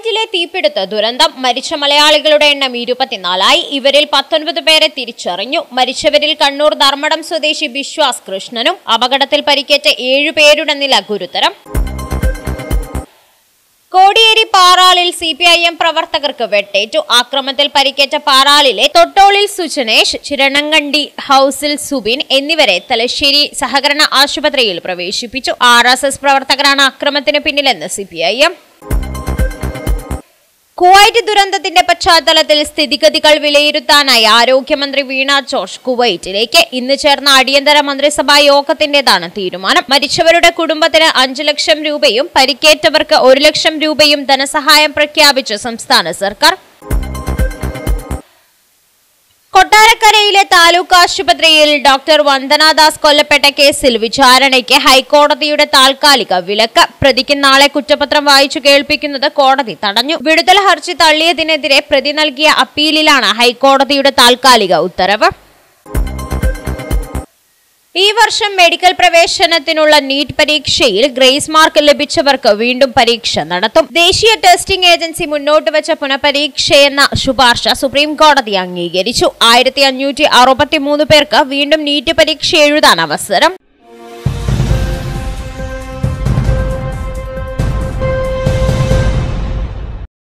കുവൈറ്റിലെ തീപിടുത്ത ദുരന്തം മരിച്ച മലയാളികളുടെ എണ്ണം ഇരുപത്തിനാലായി ഇവരിൽ പത്തൊൻപത് പേരെ തിരിച്ചറിഞ്ഞു മരിച്ചവരിൽ കണ്ണൂർ ധർമ്മടം സ്വദേശി ബിശ്വാസ് കൃഷ്ണനും അപകടത്തിൽ പരിക്കേറ്റ ഏഴുപേരുടെ നില ഗുരുതരം കോടിയേരി പാറാളിൽ സി പി ഐ എം പ്രവർത്തകർക്ക് വെട്ടേറ്റു ആക്രമണത്തിൽ പരിക്കേറ്റ പാറാളിലെ തൊട്ടോളിൽ സുജനേഷ് ചിരണങ്കണ്ടി ഹൌസിൽ സുബിൻ എന്നിവരെ തലശ്ശേരി സഹകരണ ആശുപത്രിയിൽ പ്രവേശിപ്പിച്ചു ആർ എസ് എസ് പ്രവർത്തകരാണ് ആക്രമണത്തിന് പിന്നിലെന്ന് C P I M Kuwait ദുരന്തത്തിന്റെ പശ്ചാത്തലത്തിൽ സ്ഥിതിഗതികൾ വിലയിരുത്താനായി ആരോഗ്യമന്ത്രി വീണ ജോർജ് കുവൈറ്റിലേക്ക് ഇന്ന് ചേർന്ന അടിയന്തര മന്ത്രിസഭാ യോഗത്തിന്റേതാണ് തീരുമാനം മരിച്ചവരുടെ കുടുംബത്തിന് അഞ്ചു ലക്ഷം രൂപയും പരിക്കേറ്റവർക്ക് ഒരു ലക്ഷം രൂപയും ധനസഹായം പ്രഖ്യാപിച്ചു സംസ്ഥാന സർക്കാർ കൊട്ടാരക്കരയിലെ താലൂക്ക് ആശുപത്രിയിൽ ഡോക്ടർ വന്ദനാദാസ് കൊല്ലപ്പെട്ട കേസിൽ വിചാരണയ്ക്ക് ഹൈക്കോടതിയുടെ താൽക്കാലിക വിലക്ക് പ്രതിക്ക് നാളെ കുറ്റപത്രം വായിച്ചു കേൾപ്പിക്കുന്നത് കോടതി തടഞ്ഞു വിടുതൽ ഹർജി തള്ളിയതിനെതിരെ പ്രതി നൽകിയ അപ്പീലിലാണ് ഹൈക്കോടതിയുടെ താൽക്കാലിക ഉത്തരവ് ഈ വർഷം മെഡിക്കൽ പ്രവേശനത്തിനുള്ള നീറ്റ് പരീക്ഷയിൽ ഗ്രേസ് മാർക്ക് ലഭിച്ചവർക്ക് വീണ്ടും പരീക്ഷ നടത്തും ദേശീയ ടെസ്റ്റിംഗ് ഏജൻസി മുന്നോട്ട് വെച്ച പുനഃപരീക്ഷയെന്ന ശുപാർശ സുപ്രീം കോടതി അംഗീകരിച്ചു ആയിരത്തി അഞ്ഞൂറ്റി അറുപത്തി മൂന്ന് പേർക്ക് വീണ്ടും നീറ്റ് പരീക്ഷ എഴുതാൻ അവസരം